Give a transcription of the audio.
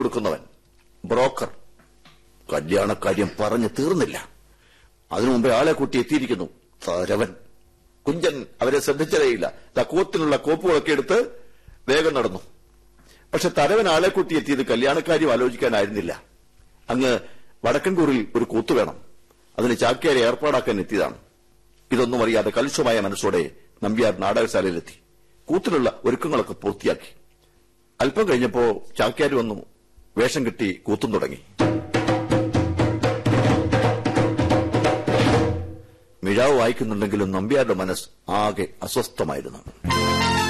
കൊടുക്കുന്നവൻ broker കല്യാണക്കാര്യം പറഞ്ഞു തീർന്നില്ല അതിനു മുമ്പേ ആളെ കൂട്ടി എത്തിയിരിക്കുന്നു തരവൻ കുഞ്ചൻ അവരെ ശ്രദ്ധിച്ചതേയില്ല തക്കൂത്തിനുള്ള കോപ്പുകളൊക്കെ എടുത്ത് വേഗം നടന്നു പക്ഷെ തരവൻ ആളെ കൂട്ടി എത്തിയത് കല്യാണക്കാര്യം ആലോചിക്കാനായിരുന്നില്ല അങ്ങ് വടക്കൻകൂറിൽ ഒരു കൂത്തു വേണം അതിന് ചാക്യാരെ ഏർപ്പാടാക്കാൻ എത്തിയതാണ് ഇതൊന്നും അറിയാതെ കലുഷമായ മനസ്സോടെ നമ്പ്യാർ നാടകശാലയിലെത്തി കൂത്തിനുള്ള ഒരുക്കങ്ങളൊക്കെ പൂർത്തിയാക്കി അല്പം കഴിഞ്ഞപ്പോ ചാക്യാർ വന്നു വേഷം കെട്ടി കൂത്തും തുടങ്ങി മിഴാവ് വായിക്കുന്നുണ്ടെങ്കിലും നമ്പ്യാരുടെ മനസ്സ് ആകെ അസ്വസ്ഥമായിരുന്നു